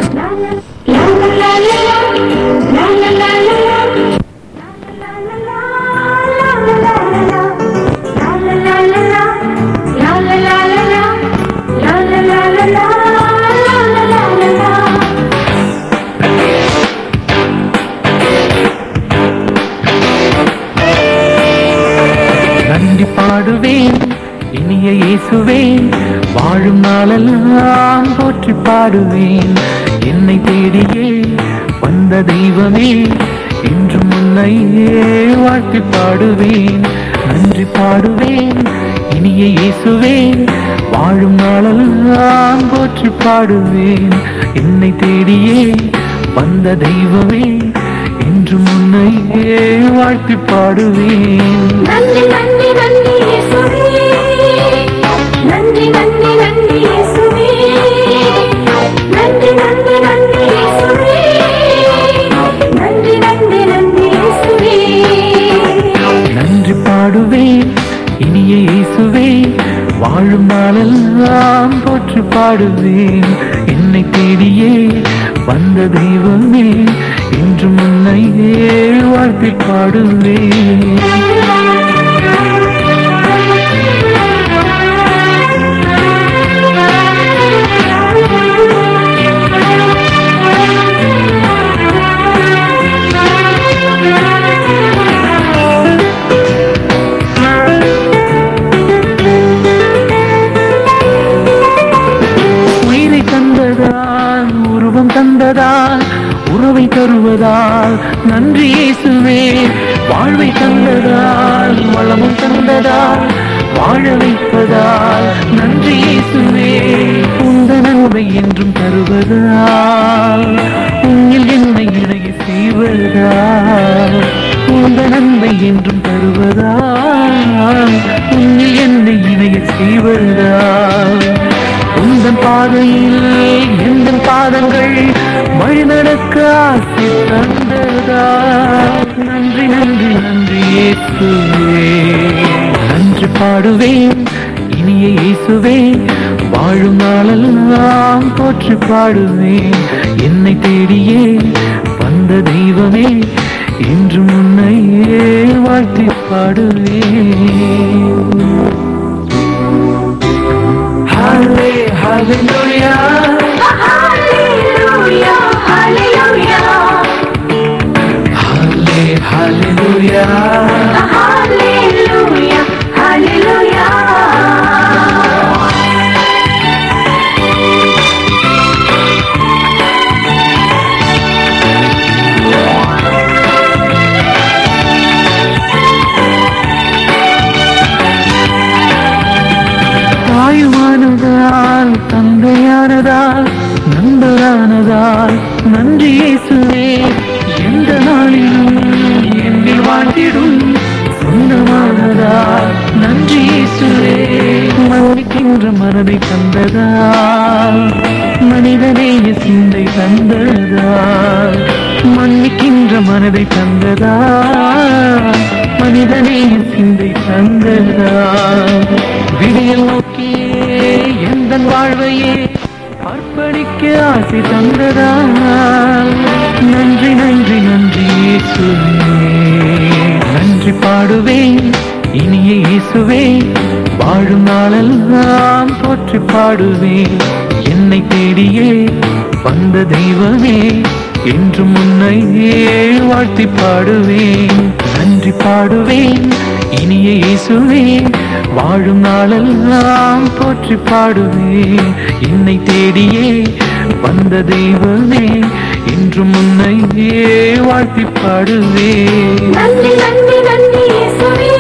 நன்றி பாடுவேன் இனிய இயேசுவே வாழும் நாளெல்லாம் போற்றி பாடுவேன் என்னை தேடியே வந்த தெய்வமே இன்று முன்னையே வாழ்த்தி பாடுவேன் நன்றி பாடுவேன் இனிய இயேசுவே வாழும் நாளெல்லாம் போற்றி பாடுவேன் என்னை தேடியே வந்த தெய்வமே இன்று முன்னையே வாழ்த்தி பாடுவேன் நன்றி நன்றி நன்றி இயேசுவே நன்றி நன்றி நன்றி இயேசுவே நன்றி நன்றி நன்றி இயேசுவே நன்றி நன்றி நன்றி இயேசுவே நன்றி பாடுவேன் இனிய இயேசுவே வாழும் நாளெல்லாம் போற்றி பாடுவேன் என்னை தேடியே வந்த தெய்வமே இன்று முன்னையே வாழ்த்தி பாடுவேன் உயிரை தந்ததால் உருவம் தந்ததால் உறவை தருவதால் நன்றி இயேசுவே வாழ்வை தந்ததால் வளமும் தந்ததால் வாழ வைப்பதால் நன்றி இயேசுவே உந்த நன்மை என்றும் தருவதால் உன்னில் என்னை இணைய செய்வதால் உந்த நன்மை என்றும் தருவதால் உன்னில் என்னை இணைய செய்வதால் உந்தன் பாதையில் எந்த பாதங்கள் வழி நடக்க ஆசை தந்ததா நன்றி நன்றி நன்றி இயேசுவே நன்றி பாடுவேன் இனிய இயேசுவே வாழும் நாளெல்லாம் போற்றி பாடுவேன் என்னை தேடியே வந்த தெய்வமே இன்று முன்னையே வாழ்த்தி பாடுவேன் Halle, Hallelujah. Hallelujah, hallelujah, Halle, Hallelujah. hallelujah, hallelujah. தாயுமானதால் தந்தையானதால் நண்பரானதால் நன்றி இயேசுவே எந்த நாளிலும் என்னில் வாழ்ந்திடும் சொந்தமானதால் நன்றி இயேசுவே மன்னிக்கின்ற மனதை தந்ததால் மனிதநேய சிந்தை தந்ததால் மன்னிக்கின்ற மனதை தந்ததால் மனிதநேய சிந்தை தந்ததால் விடியல் நோக்கியே எந்த வாழ்வையே அர்ப்பணிக்க ஆசை தந்ததால் நன்றி நன்றி நன்றி இயேசுவே நன்றி பாடுவேன் இனிய இயேசுவே வாழும் நாளெல்லாம் போற்றி பாடுவேன் என்னை தேடியே வந்த தெய்வமே என்று முன்னையே வாழ்த்தி பாடுவேன் நன்றி பாடுவேன் இனிய இயேசுவே வாழும் நாளெல்லாம் போற்றி பாடுவேன் என்னை தேடியே வந்த தெய்வமே இன்று முன்னையே வாழ்த்தி பாடுவேன் நன்றி நன்றி நன்றி இயேசுவே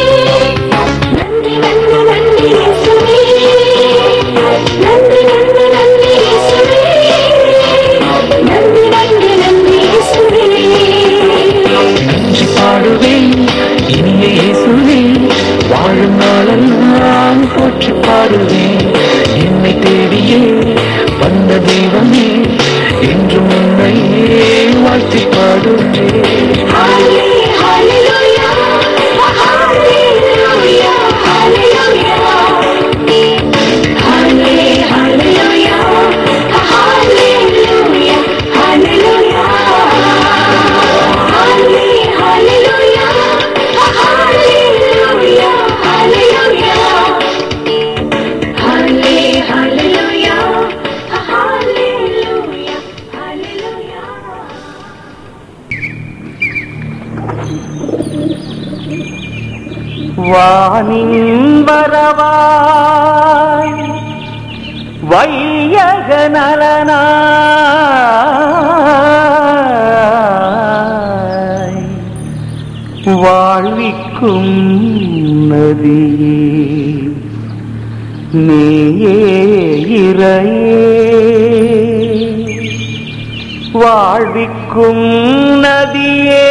நன்றி நன்றி நன்றி இயேசுவே நன்றி நன்றி நன்றி இயேசுவே நன்றி நன்றி நன்றி இயேசுவே நன்றி பாடுவேன் இனிய இயேசுவே வாழும் நாளெல்லாம் போற்றி பாடுவேன் என்னை தேடியே வந்த தெய்வமே என்று முன்னையே வாழ்த்தி பாடுவேன் Halle, hallelujah, hallelujah, hallelujah. Halle, hallelujah, hallelujah, வானின் வரவாய் வையக நலனாய் வாழ்விக்கும் நதியே நீயே இறையே வாழ்விக்கும் நதியே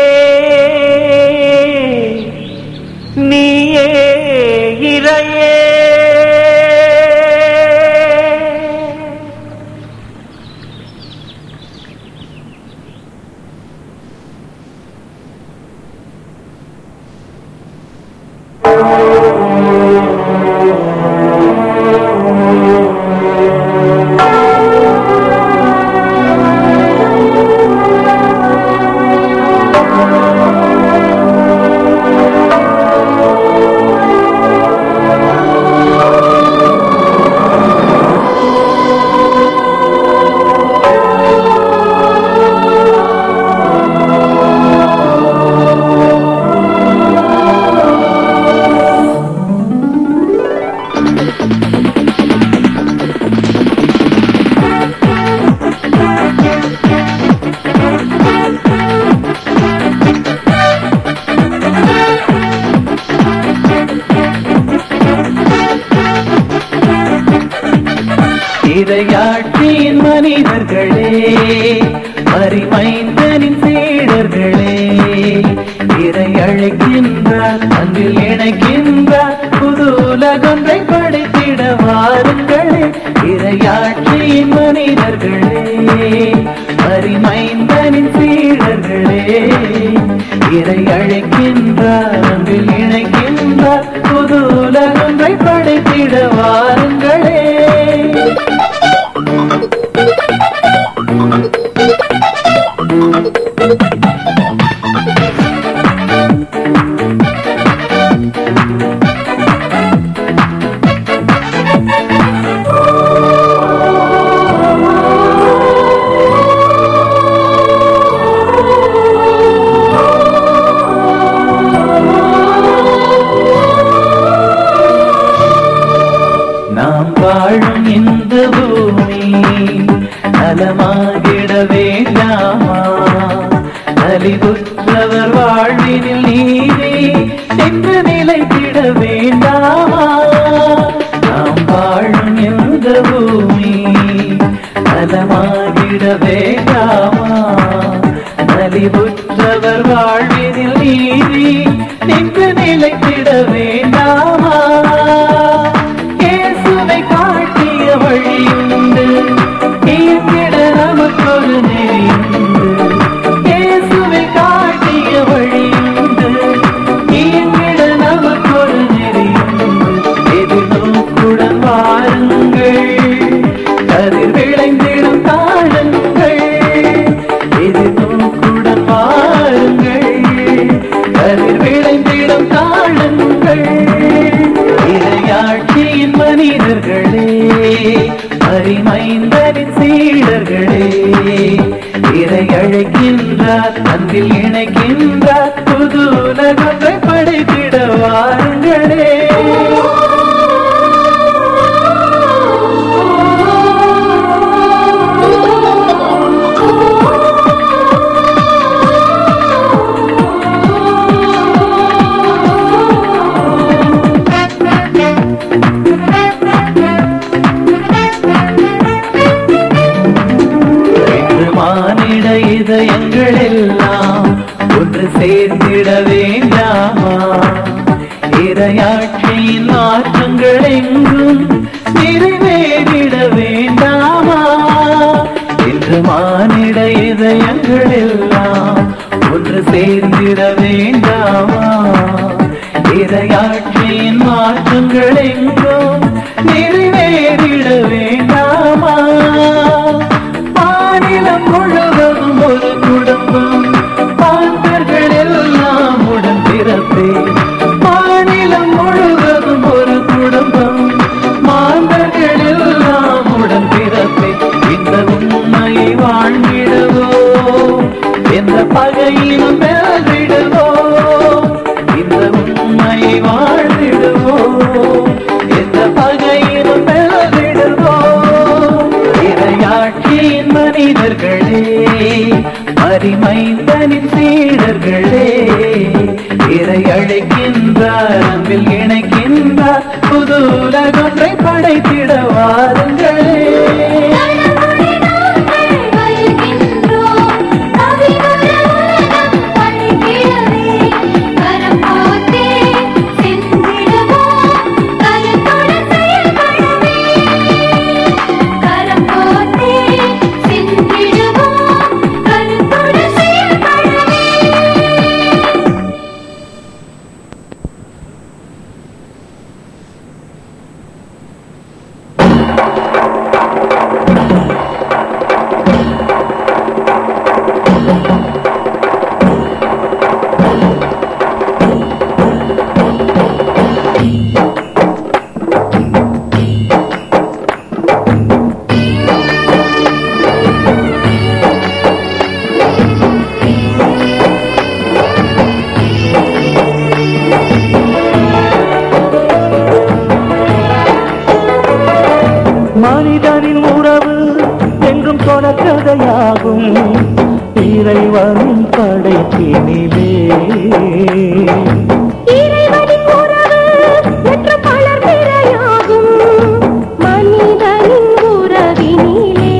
நீயே இறையே இரையாட்சியின் மனிதர்களே மறிமைந்தனின் சீடர்களே இறை அழைக்கின்றார் அன்பில் இணைக்கின்றார் புது உலகொன்றை படைத்திட வாருங்களே இரையாட்சியின் மனிதர்களே மறிமைந்தனின் சீடர்களே இறை அழைக்கின்றார் அன்பில் இணைக்கின்றார் புது உலகொன்றை படைத்திட வாருங்களே நாம் வாழும் இந்த பூமி நலமாகிட வேண்டாமா நலிவுற்றவர் வாழ்வினில் நீதி என்று நிலைத்திட வேண்டாமா நாம் வாழும் இந்த பூமி நலமாகிட வேண்டாமா நலிவுற்றவர் வாழ்வினில் நீதி நின்று நிலைத்திட வேண்டாமா இயேசுவை காட்டிய வழியுண்டு இயங்கிட நமக்கொரு நெறியுண்டு இயேசுவை காட்டிய வழியுண்டு இயங்கிட நமக்கொரு நெறியுண்டு எதிர்நோக்குடன் வாருங்கள் கதிர் விளைந்திடும் தாழுங்கள் எதிர்நோக்குடன் வாருங்கள் கதிர் விளைந்திடும் தாழுங்கள் இரையாட்சியின் மனிதர்களே மறிமைந்தரின் சீடர்களே இறை அழைக்கின்றார் அன்பில் இணைக்கின்றார் புது உலகத்தை படைத்திட வாருங்களே இன்று மானிட இதயங்கள் எல்லாம் ஒன்று சேர்ந்திட வேண்டாமா இரையாட்சியின் மாற்றங்கள் எங்கும் நிறைவேறிட வேண்டாமா இன்று மானிட இதயங்கள் எல்லாம் ஒன்று சேர்ந்திட வேண்டாமா இரையாட்சியின் மாற்றங்கள் எங்கும் நிறைவேறிட வேண்டாமா மாநிலம் முழுவதும் ஒரு குடும்பம் பாந்தர்கள் எல்லாம் உடன் பிறப்பே மாநிலம் முழுவதும் ஒரு குடும்பம் மாந்தர்கள் எல்லாம் உடன் பிறப்பே இந்த உண்மையை வாழ்ந்திடவோ எந்த பகையிலும் வெல்லிடுவோ இந்த உண்மையை வாழ் காட்சியின் மனிதர்களே மறிமைந்தனின் சீடர்களே இறை அழைக்கின்றார் அன்பில் இணைக்கின்றார் புது உலகொன்றை படைத்திட வாருங்களே கடவுளே நாங்கள் வருகின்றோம் கவிவர உலகம் படைத்திடவே கரம் போத்தே சென்றிடுவோம் கருத்துடன் செயல்படவே கரம் போத்தே சென்றிடுவோம் கருத்துடன் செயல்படவே மனிதனின் உறவு என்றும் தொடக்கதையாகும் இறைவனின் படைப்பினிலே இறைவனின் உறவு என்று பலர் பிறையாகும் மனிதனின் உறவினிலே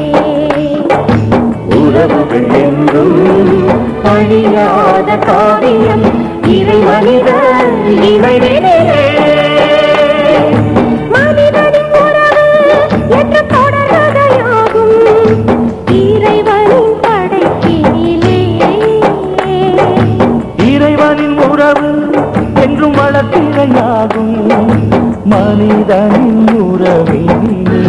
உறவுகள் என்றும் அழியாத காவியம் இறை மனித இறைவனே மனிதனின் உறவு என்று தொடர்கதையாகும் இறைவனின் படைப்பினிலே இறைவனின் உறவு என்றும் வளர்த்திரையாகும் மனிதனின் உறவினிலே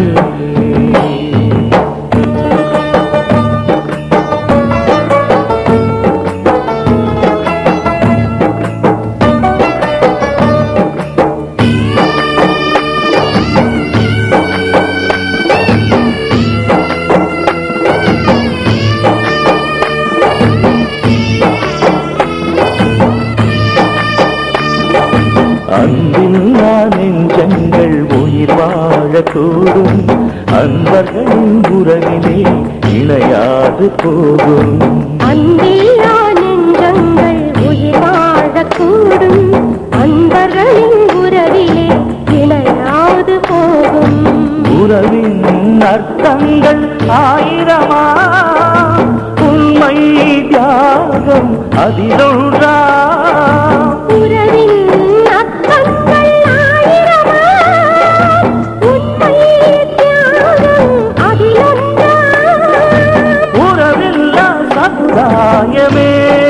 அன்பில்லா நெஞ்சங்கள் உயிர் வாழக்கூடும் அன்பர்களின் உறவிலே இணையாது போகும் அன்பில்லா நெஞ்சங்கள் உயிர் வாழக்கூடும் அன்பர்களின் உறவிலே இணையாது போகும் உறவின் அர்த்தங்கள் ஆயிரமா உண்மை தியாகம் அதிலொன்றா உறவின் அர்த்தங்கள் ஆயிரமா உண்மை தியாகம் அதிலொன்றா உறவில்லா சமுதாயமே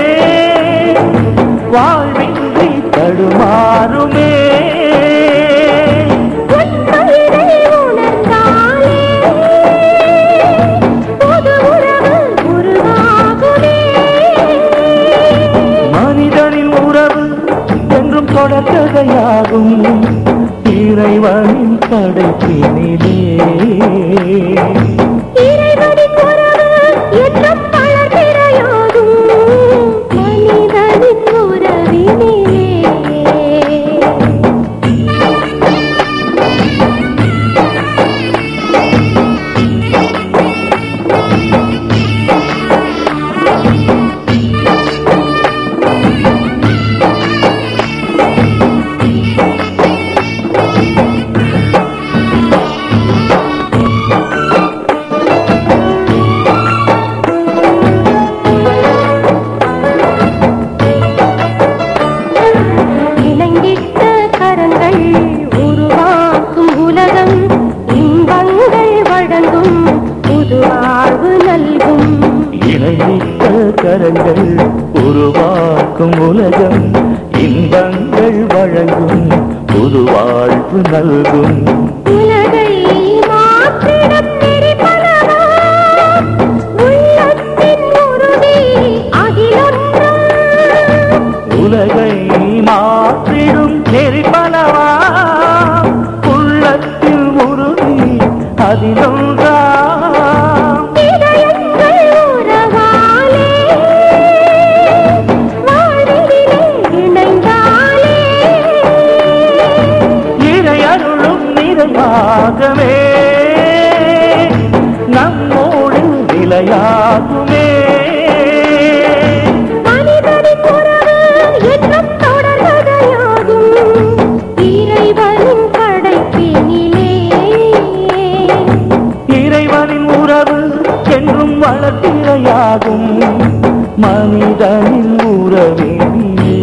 வாழ்வின்றி தடுமாறுமே உண்மையினை உணர்ந்தாலே புது உறவு உருவாகுமே மனிதனின் உறவு என்றும் தொடர்கதையாகும் இறைவனின் படைப்பினிலே இறைவனின் உறவு என்றும் பலர் பிறையாகும் மனிதனின் உறவினிலே இணைந்திட்ட கரங்கள் உருவாக்கும் உலகம் இன்பங்கள் வழங்கும் புது வாழ்வு நல்கும் இணைமிக்க கரங்கள் உருவாக்கும் உலகம் இன்பங்கள் வழங்கும் புது வாழ்வு நல்கும் உலகை மாற்றிடம் நெறிப்பலவா உள்ளத்தின் உறுதி அதிலொன்றும் உலகை மாற்றிடும் நெறிப்பலவா உள்ளத்தில் உறுதி அதிலொன்றா இதயங்கள் உறவாலே வாழ்விலே இணைந்தாலே இறையருளும் நிறைவாகவே நம் வளர்த்திரையாகும் மனிதனின் உறவினிலே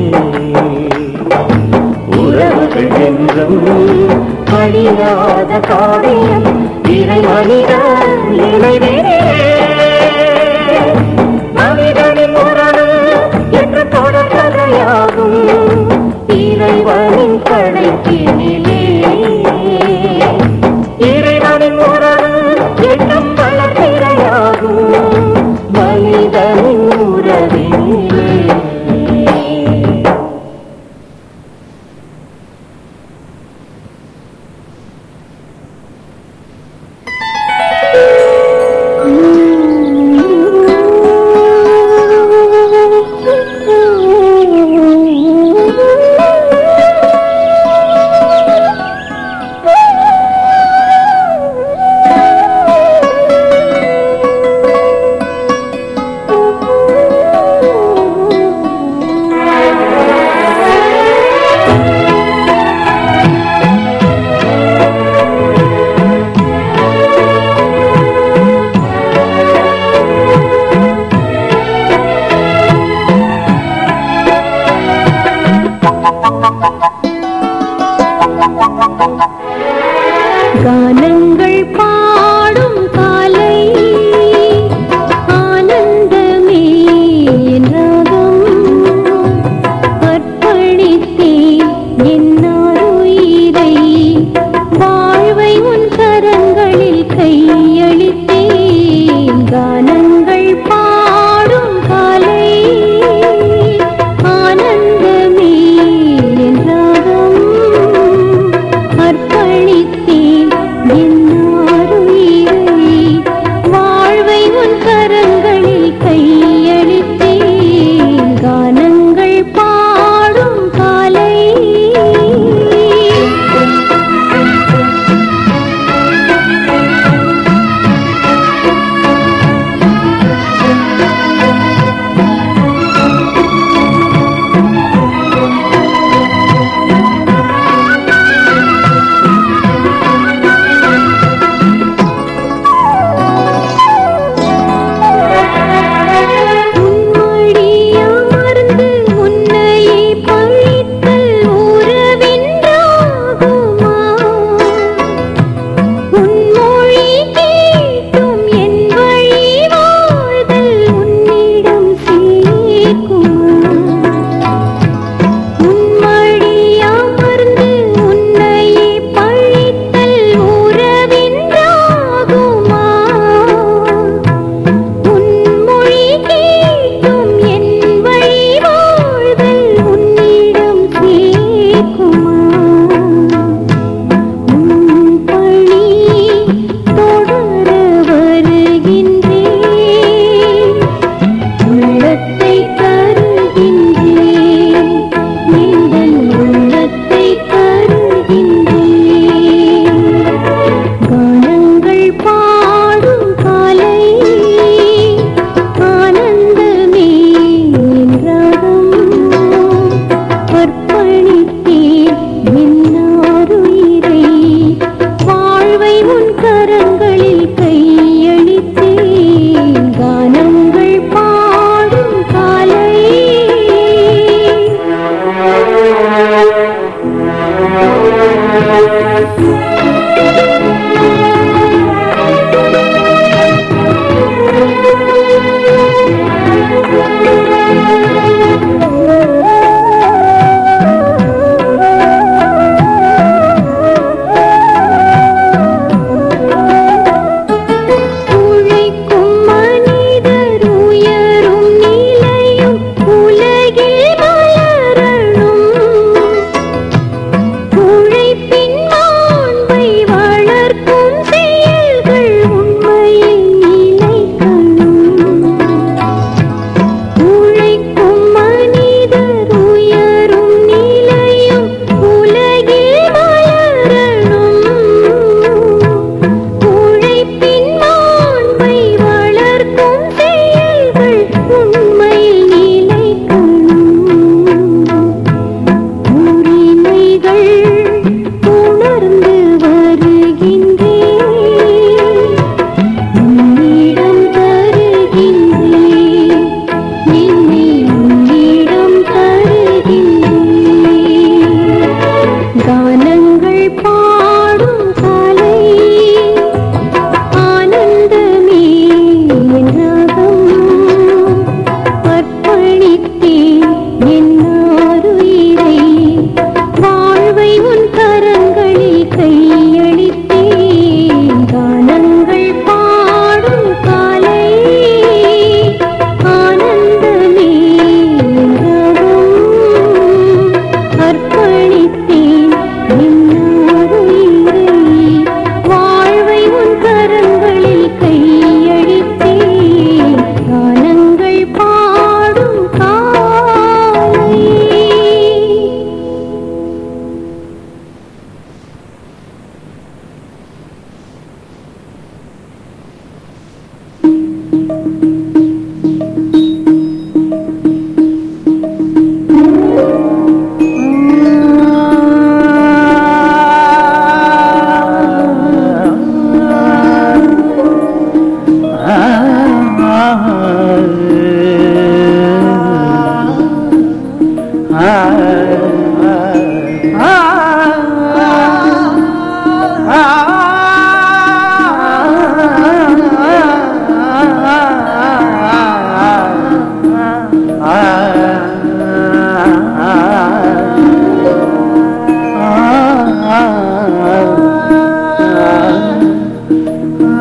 உறவுகள் என்றும் அழியாத காவியம் இறைவனிட இணைவினே மனிதனின் உறவு என்று தொடர்கதையாகும் இறைவனின் படைப்பினிலே இறைவனின் உறவு என்றும் வளர்த்திரையாகும் மனிதனின் உறவினிலே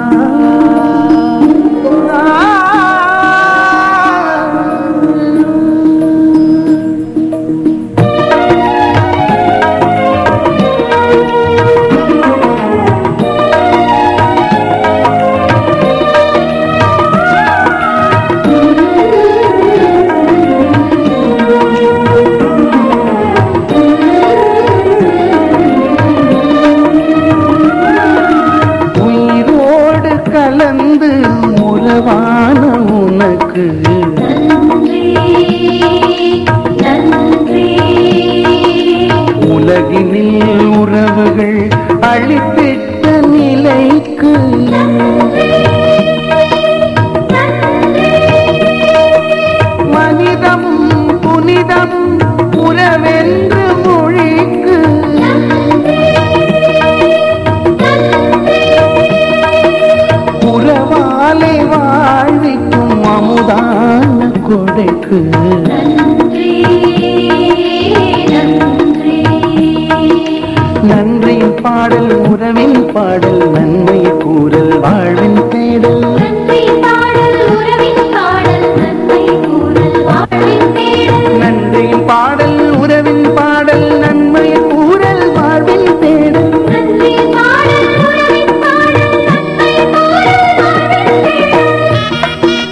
உயிரோடு கலந்து உறவான உனக்கு நன்றி நன்றி உலகினில் உறவுகள் அழித்திட்ட நிலைக்கு மனிதமும் புனிதமும் உறவென்று மொழிக்கு உறவாலை வாழ்விக்கும் அமுதான கொடைக்கு நன்றி நன்றி நன்றியின் பாடல் உறவின் பாடல் நன்மை கூறல் வாழ்வின் தேடல் நன்றி பாடல் உறவின் பாடல் நன்மை கூறல் வாழ்வின் தேடல் நன்றியின் பாடல் உறவின் பாடல் நன்மை கூறல் வாழ்வின் தேடல் நன்றி பாடல் உறவின் பாடல் நன்மை கூறல் வாழ்வின் தேடல்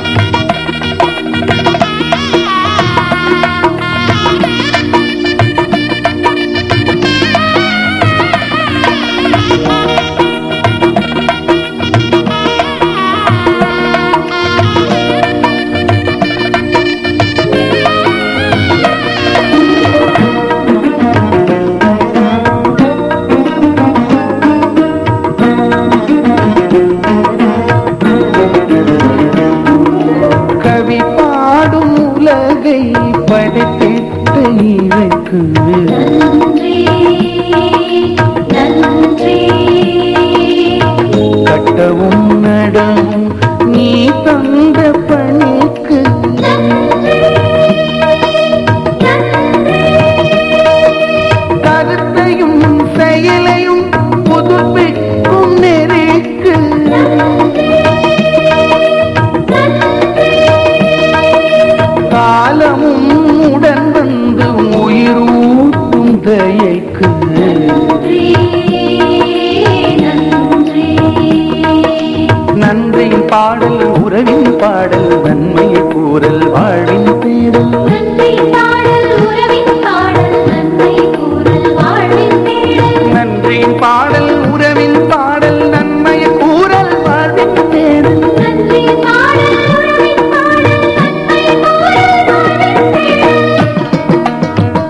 கவி பாடும் உலகை படைத்திட்ட இவைக்கு நன்றி நன்றி கட்டவும் நடவும் நீ தந்த பணிக்கு கருத்தையும் செயலையும் புதுப்பிக்கும் நெறிக்கு காலமும் உடன் வந்து உயிரூட்டும் தயைக்கு நன்றி நன்றி நன்றியின் பாடல் உறவின் பாடல் நன்மை கூறல் வாழ்வின் தேடல் நன்றி பாடல் உறவின் பாடல் நன்மை கூறல் வாழ்வின் தேடல் நன்றியின் பாடல் உறவின் பாடல் நன்மை கூறல் வாழ்வின் தேடல் நன்றி பாடல் உறவின் பாடல் நன்மை கூறல் வாழ்வின் தேடல்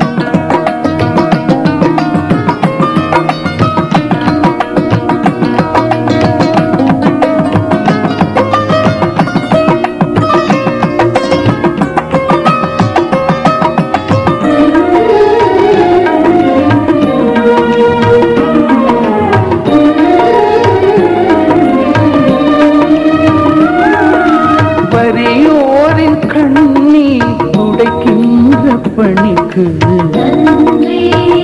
வரியோரின் கண்ணீர் துடைக்கின்ற பணிக்கு நன்றி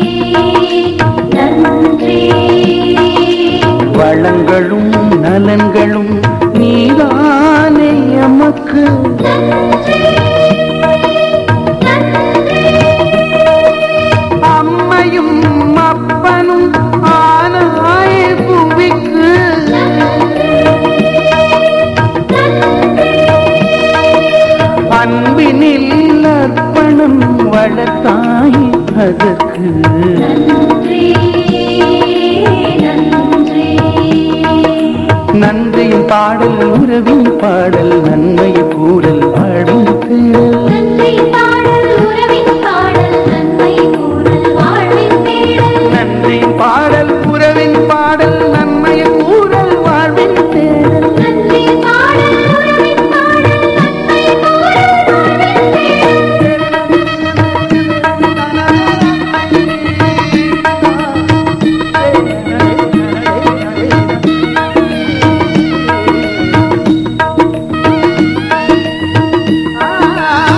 நன்றி வளங்களும் நலன்களும் நீதானே எமக்கு அம்மையும் அப்பனும் ஆனாய புவிக்கு அன்பினில் அர்ப்பணம் வளர்த்தாய் அதற்கு நன்றி நன்றி நன்றியின் பாடல் உறவின் பாடல் நன்மை கூறல் பாடும் தேடல் நன்றி பாடல் உறவின் பாடல் நன்மை கூறல் வாழ்வின் தேடல் நன்றியின் பாடல் உறவின் பாடல் நன்மை கூறல் வாழ்வின் தேடல் நன்றி பாடல் உறவின் பாடல் நன்மை கூறல் வாழ்வின் தேடல் ஆ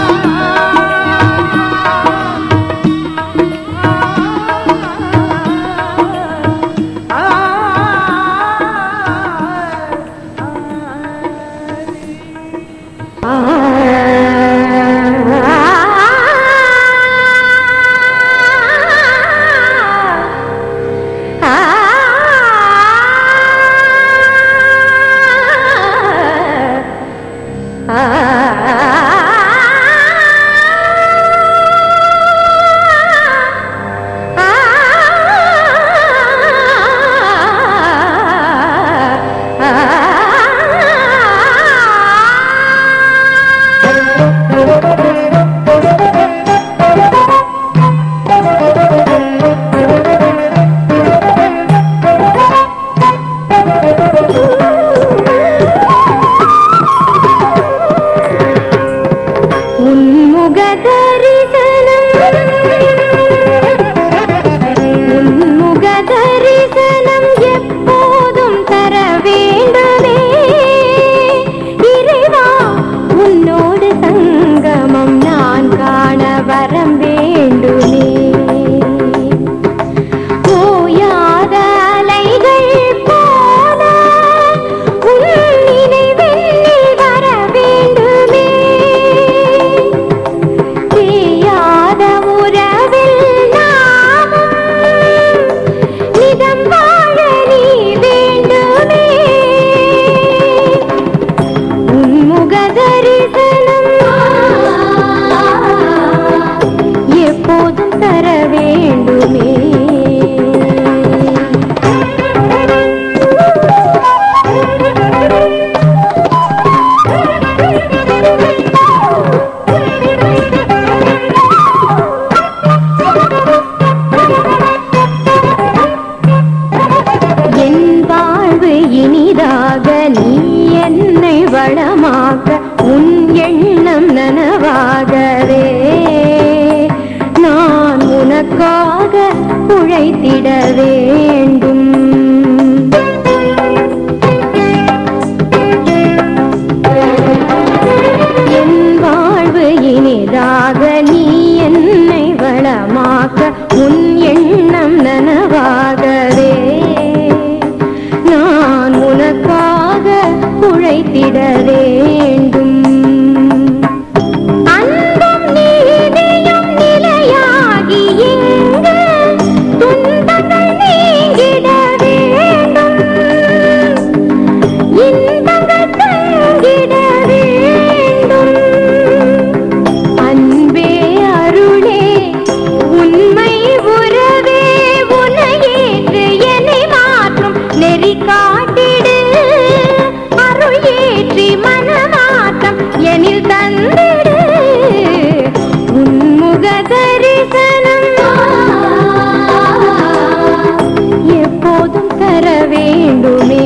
உன்முக தரிசனம் உன்முக தரிசனம் எப்போதும் தர வேண்டுமே இறைவா உன்னோடு சங்கமம் நான் காண வரம் வேண்டுமே ஓயாத அலைகள் போல உன் நினைவெண்ணில் வர வேண்டுமே தீயாத உறவில் நாமும் நிதம் வாழ நீ வேண்டுமே உன்முக தரிசனம் எப்போதும் தர வேண்டுமே என் வாழ்வு இனிதாக நீ என்னை வளமாக்க உன் எண்ணம் நனவாகவே நான் உனக்காக உழைத்திட வேண்டும் என் வாழ்வு இனிதாக நீ என்னை வளமாக்க உன் எண்ணம் நனவாகவே நான் உனக்காக உழைத்திட வேண்டும் அன்பும் நீதியும் நிலையாகி இங்கு துன்பங்கள் நீங்கிட வேண்டும் இன்பங்கள் தங்கிட வேண்டும் அன்பே அருளே உண்மை உறவே உனையேற்று என்னை மாற்றும் நெறி காட்டிடு அருள் ஏற்றி மனமாற்றம் எனில் தந்திடு உன்முக தரிசனம் எப்போதும் தர வேண்டுமே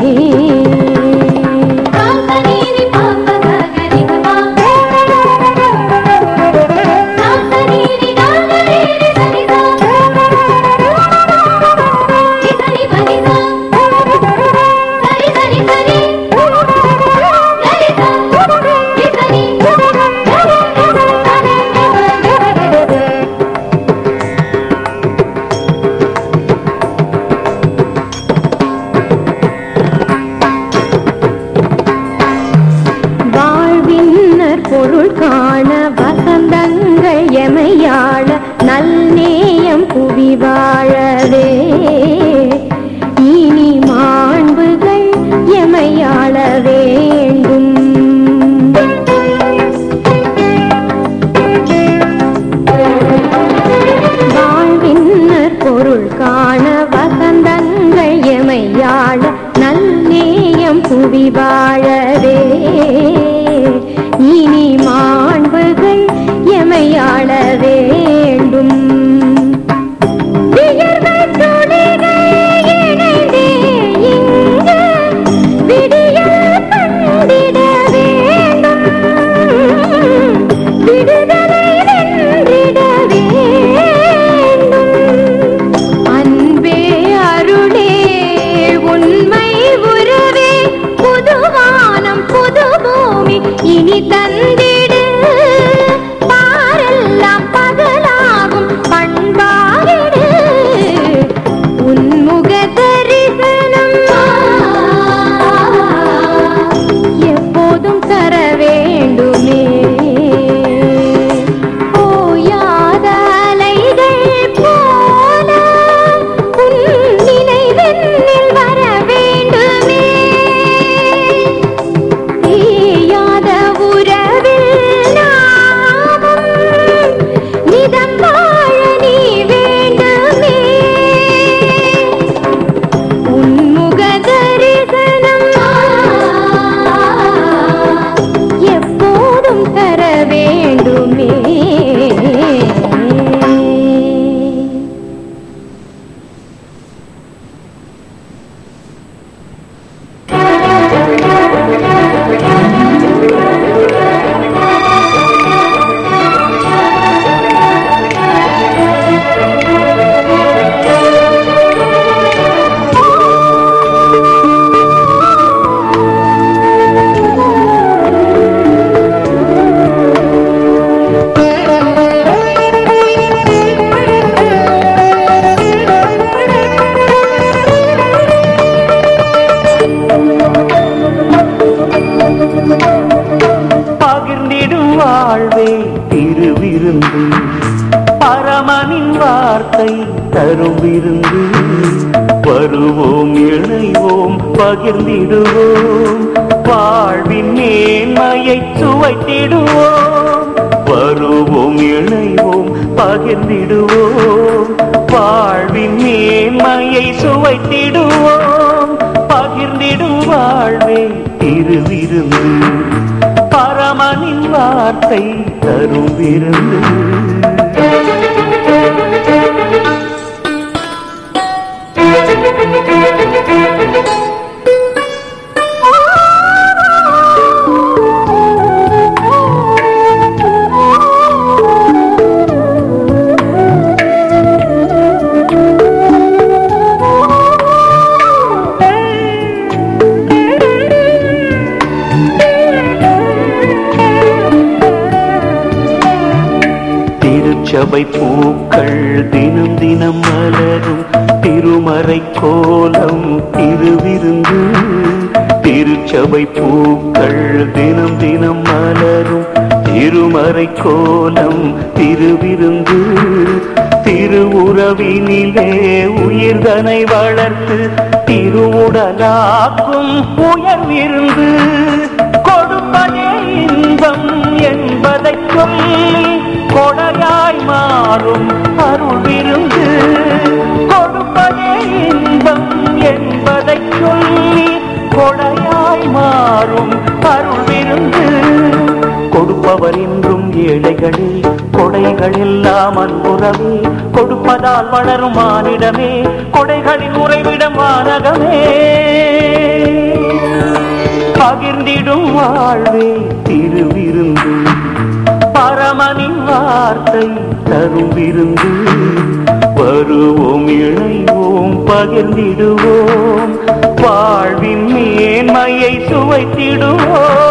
வாழ்வின்னர் பொருள் காண வசந்தங்கள் எமையாள நல்நேயம் புவி வாழவே இனி மாண்புகள் எமையாள வேண்டும் வாழ்வின்னர் பொருள் காண வசந்தங்கள் எமையாள நல்நேயம் புவி வாழவே இனி மாண்புகள் எமையாள வேண்டும் வியர்வைத் துளிகள் இணைந்தே இங்கு விடியல் கண்டிட வேண்டும் விடுதலை வென்றிட வேண்டும் அன்பே அருளே உண்மை உறவே புதுவானம் புது பூமி இனி தந்திடு பாரெல்லாம் பகல் விருந்து பரமனின் வார்த்தை தரும் விருந்து வருவோம் இணைவோம் பகிர்ந்திடுவோம் வாழ்வின் மேன்மையை சுவைத்திடுவோம் வருவோம் இணைவோம் பகிர்ந்திடுவோம் வாழ்வின் மேன்மையை சுவைத்திடுவோம் பகிர்ந்திடும் வாழ்வே திருவிருந்து பரமனின் வார்த்தை தரும் விருந்து திருச்சபை பூக்கள் தினம் தினம் மலரும் திருமறை கோலம் திருவிருந்து திருச்சபை பூக்கள் தினம் தினம் மலரும் திருமறை கோலம் திருவிருந்து திருவுறவினிலே உயிர்தனை வளர்த்து திருவுடலாக்கும் உயர்விருந்து கொடுப்பதே இன்பம் என்பதை சொல்லி கொடையாய் மாறும் அருள் விருந்து கொடுப்பதே இன்பம் என்பதை சொல்லி கொடையாய் மாறும் அருள் விருந்து கொடுப்பவர் என்றும் ஏழைகளே கொடைகள் எல்லாம் அன்புறவே கொடுப்பதால் வளரும் மானிடமே கொடைகளின் உறைவிடம் வானகமே பகிர்ந்திடும் வாழ்வே திருவிருந்து பரமனின் வார்த்தை தரும் விருந்து வருவோம் இணைவோம் பகிர்ந்திடுவோம் வாழ்வின் மேன்மையை சுவைத்திடுவோம்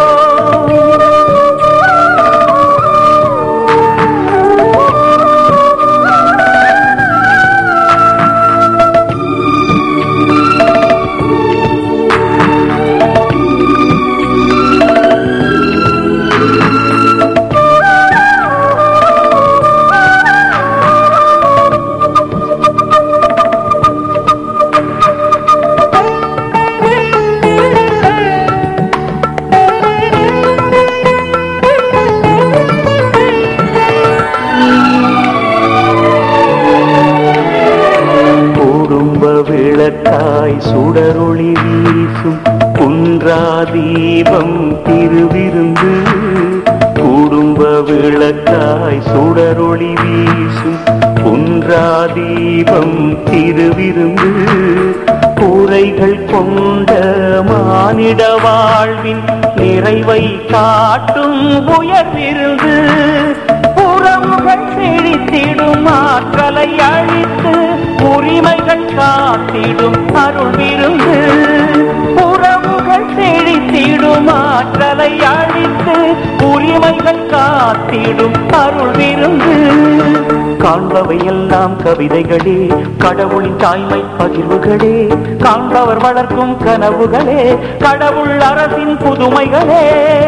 குடும்ப விளக்காய் சுடரொளி வீசும் குன்றா தீபம் திருவிருந்து குடும்ப விளக்காய் சுடரொளி வீசும் குன்றா தீபம் திருவிருந்து குறைகள் கொண்ட மானிட வாழ்வின் நிறைவை காட்டும் உயர்விருந்து உறவுகள் செழித்திடும் ஆற்றலை அழித்து உரிமைகள் காத்திடும் அருள் விருந்து உறவுகள் செழித்திடும் ஆற்றலை அழித்து உரிமைகள் காத்திடும் அருள் விருந்து காண்பவை எல்லாம் கவிதைகளே கடவுளின் தாய்மை பகிர்வுகளே காண்பவர் வளர்க்கும் கனவுகளே கடவுள் அரசின் புதுமைகளே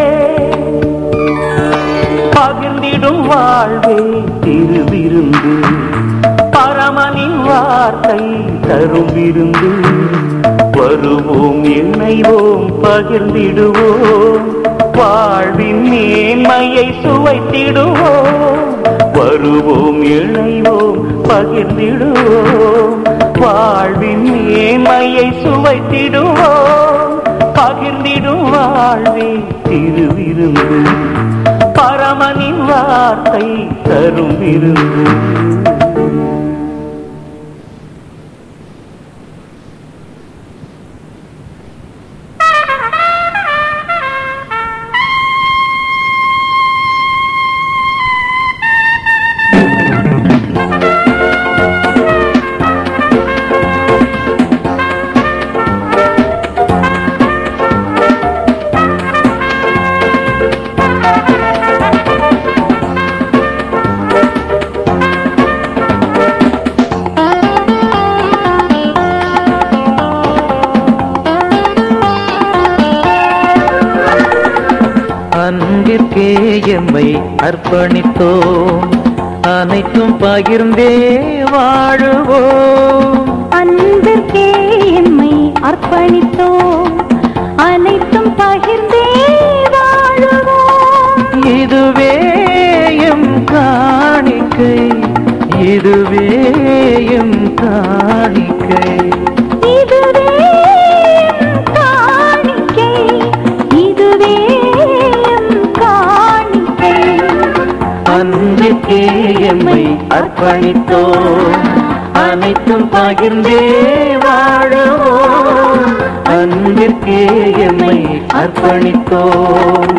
பகிர்ந்திடும் வாழ்வே திருவிருந்து பரமனின் வார்த்தை தரும் விருந்து வருவோம் இணைவோம் பகிர்ந்திடுவோம் வாழ்வின் மேன்மையை சுவைத்திடுவோம் வருவோம் இணைவோம் பகிர்ந்திடுவோம் வாழ்வின் மேன்மையை சுவைத்திடுவோம் பகிர்ந்திடும் வாழ்வே திருவிருந்து பரமனின் வார்த்தை தரும் விருந்து அன்பிற்கே எம்மை அர்ப்பணித்தோம் அனைத்தும் பகிர்ந்தே வாழுவோம் அன்பிற்கே எம்மை அர்ப்பணித்தோம் அனைத்தும் பகிர்ந்தே வாழுவோம் இதுவே எம் காணிக்கை இதுவே எம் காணிக்கை இதுவே எம் காணிக்கை இதுவே எம் காணிக்கை அன்பிற்கே எம்மை அர்ப்பணித்தோம் அனைத்தும் பகிர்ந்தே வாழுவோம் அன்பிற்கே எம்மை அர்ப்பணித்தோம்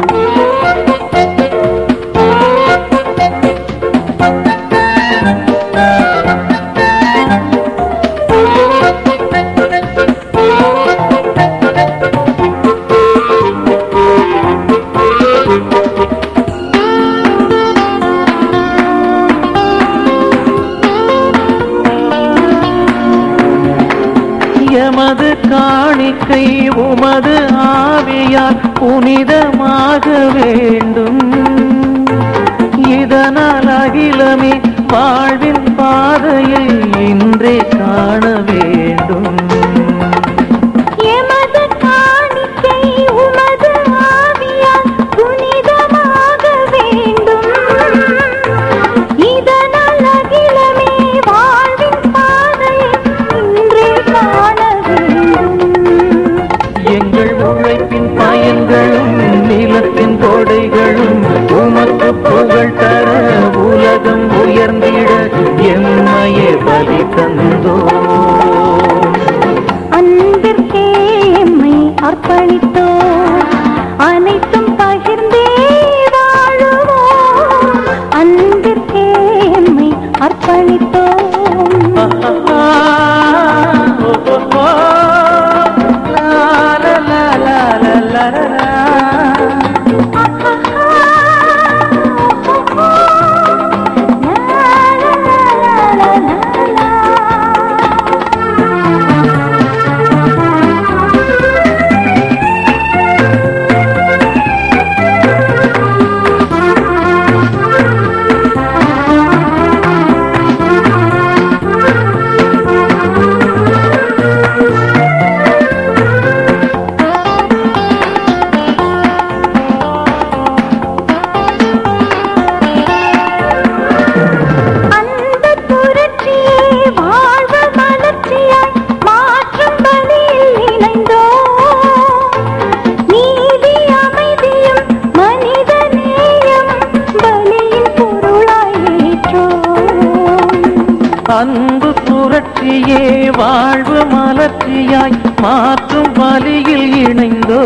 எமது காணிக்கை உமது ஆவியால் புனிதமாக வேண்டும் இதனால் அகிலமே வாழ்வின் பாதையை இன்றே காண வேண்டும் எமது காணிக்கை உமது ஆவியால் புனிதமாக வேண்டும் இதனால் அகிலமே வாழ்வின் பாதையை இன்றே காண வேண்டும் எங்கள் உழைப்பின் பயன்களும் நிலத்தின் கொடைகளும் உமக்கு புகழ் தர உலகம் உயர்ந்திட எம்மையே பலி தந்தோ அன்பிற்கே எம்மை அர்ப்பணித்தோம் அனைத்தும் பகிர்ந்தே வாழுவோம் அன்பிற்கே எம்மை அர்ப்பணித்தோம் அந்த புரட்சியே வாழ்வு மலர்ச்சியாய் மாற்றும் பணியில் இணைந்தோம் நீதி அமைதியும் மனித நேயமும் பலியின் பொருளாய் ஏற்றோம் அன்பு புரட்சியே வாழ்வு மலர்ச்சியாய் மாற்றும் வழியில் இணைந்தோ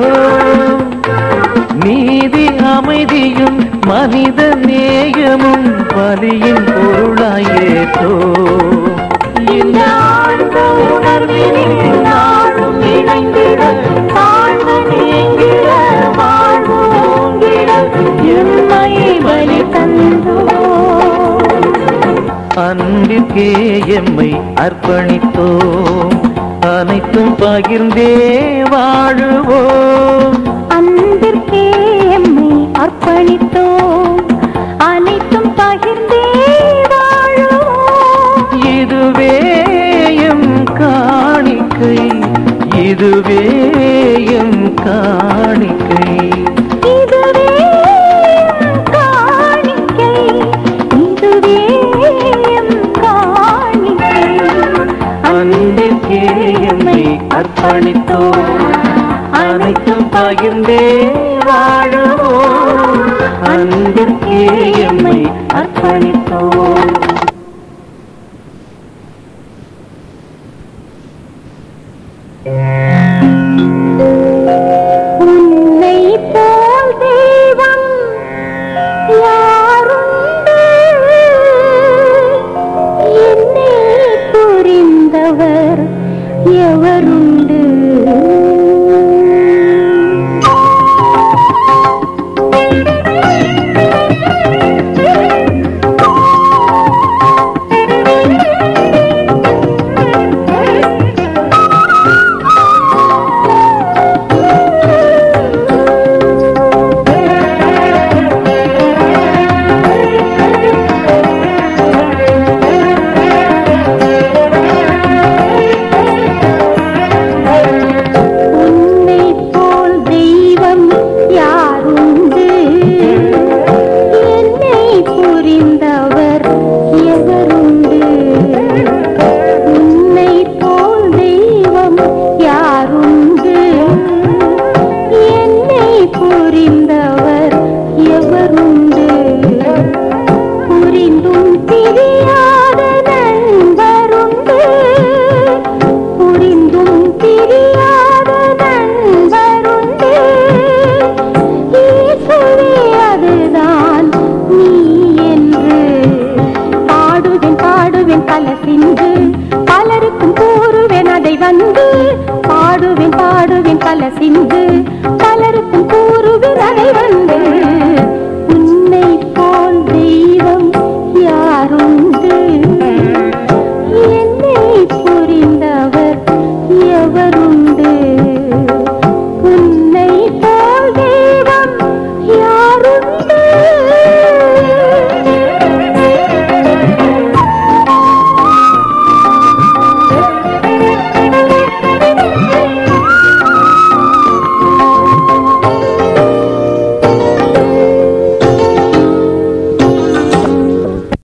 நீதி அமைதியும் மனித நேயமும் பலியின் பொருளாயேற்றோ இந்த ஆழ்ந்த உணர்வினில் நாளும் இணைந்திட வாழ்வு நீங்கிட வாழ்வு ஓங்கிட எம்மையை பலி தந்தோம் அன்பிற்கே எம்மை அர்ப்பணித்தோம் அனைத்தும் பகிர்ந்தே வாழுவோம் அன்பிற்கே எம்மை அர்ப்பணித்தோம் அனைத்தும் பகிர்ந்தே வாழுவோம் இதுவே எம் காணிக்கை இதுவே எம் காணிக்கை இதுவே எம் காணிக்கை இதுவே எம் காணிக்கை அன்பிற்கே எம்மை அர்ப்பணித்தோம் அனைத்தும் பகிர்ந்தே வாழுவோம் அன்பிற்கே எம்மை அர்ப்பணி